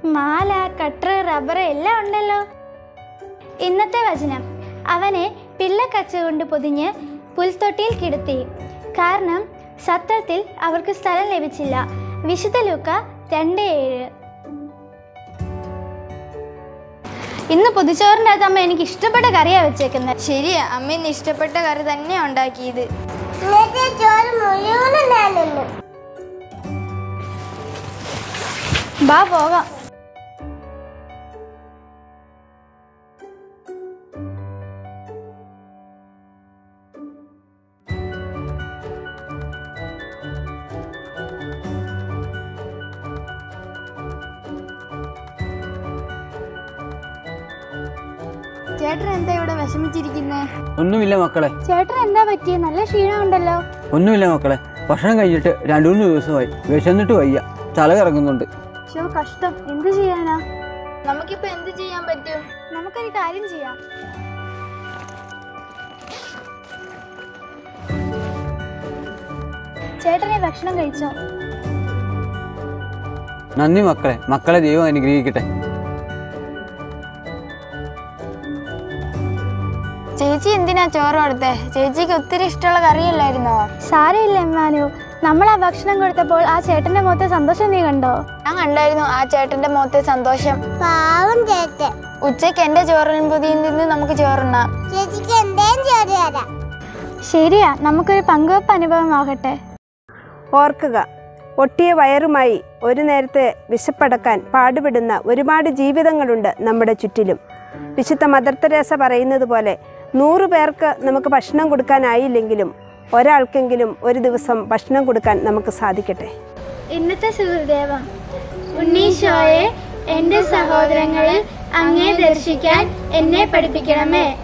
മാല cutter rubber എല്ലാം ഉണ്ടല്ലോ ഇന്നത്തെ വചനം അവനെ പിള്ളക്കച്ച കൊണ്ട് പൊതിഞ്ഞ് പുൽത്തൊട്ടിയിൽ കിടത്തി കാരണം സത്രത്തിൽ അവർക്ക് സ്ഥലം ലഭിച്ചില്ല വിശുദ്ധ ലൂക്ക രണ്ട് ഏഴ് ഇന്ന് പൊതിച്ചോറിൻ്റെ അകത്ത് അമ്മ എനിക്ക് ഇഷ്ടപ്പെട്ട കറിയാ വെച്ചേക്കുന്നത് ശരിയാ അമ്മ ഇന്ന് ഇഷ്ടപ്പെട്ട കറി തന്നെയാ ഉണ്ടാക്കിയത് ഇന്നത്തെ ചോറ് മുഴുവനും ഞാനുണ്ട് ബാ പോകാം ചേട്ടൻ എന്താ ഇവിടെ വിഷമിച്ചിരിക്കുന്നേ ഒന്നുമില്ല മക്കളെ ചേട്ടൻ എന്താ പറ്റിയ നല്ല ക്ഷീണമുണ്ടല്ലോ ഒന്നുമില്ല മക്കളെ ഭക്ഷണം കഴിഞ്ഞിട്ട് രണ്ടു മൂന്ന് ദിവസമായി വിശന്നിട്ട് വയ്യ തല കറങ്ങുന്നുണ്ട് ഷോ കഷ്ടം എന്ത് ചെയ്യാനാ നമുക്കിപ്പോ എന്ത് ചെയ്യാൻ പറ്റും നമുക്കൊരു കാര്യം ചെയ്യാം ചേട്ടനെ ഭക്ഷണം കഴിച്ചോ നന്ദി മക്കളെ മക്കളെ ദൈവം അനുഗ്രഹിക്കട്ടെ ചേച്ചി എന്തിനാ ചോറ് കൊടുത്തേ ചേച്ചിക്ക് ഒത്തിരി ഇഷ്ടമുള്ള കറിയല്ലായിരുന്നോ സാരമില്ല എമ്മാനു നമ്മൾ ആ ഭക്ഷണം കൊടുത്തപ്പോൾ ആ ചേട്ടന്റെ മുഖത്തെ സന്തോഷം നീ കണ്ടോ ഞാൻ കണ്ടായിരുന്നു ആ ചേട്ടന്റെ മുഖത്തെ സന്തോഷം പാവം ചേട്ടൻ ഉച്ചയ്ക്ക് എന്റെ ചോറിനും പൊതിയിൽ നിന്ന് നമുക്ക് ചോറുണ്ണാം ചേച്ചിക്ക് എന്തേലും ചോറ് തരാം ശരിയാ നമുക്കൊരു പങ്കുവെപ്പ് അനുഭവമാകട്ടെ ഓർക്കുക ഒട്ടിയ വയറുമായി ഒരു നേരത്തെ വിശപ്പടക്കാൻ പാടുപെടുന്ന ഒരുപാട് ജീവിതങ്ങളുണ്ട് നമ്മുടെ ചുറ്റിലും വിശുദ്ധ മദർ തെരേസ പറയുന്നത് പോലെ നൂറു പേർക്ക് നമുക്ക് ഭക്ഷണം കൊടുക്കാനായില്ലെങ്കിലും ഒരാൾക്കെങ്കിലും ഒരു ദിവസം ഭക്ഷണം കൊടുക്കാൻ നമുക്ക് സാധിക്കട്ടെ ഇന്നത്തെ സുഹൃദേവം ഉണ്ണീശോയെ എന്റെ സഹോദരങ്ങളിൽ അങ്ങേ ദർശിക്കാൻ എന്നെ പഠിപ്പിക്കണമേ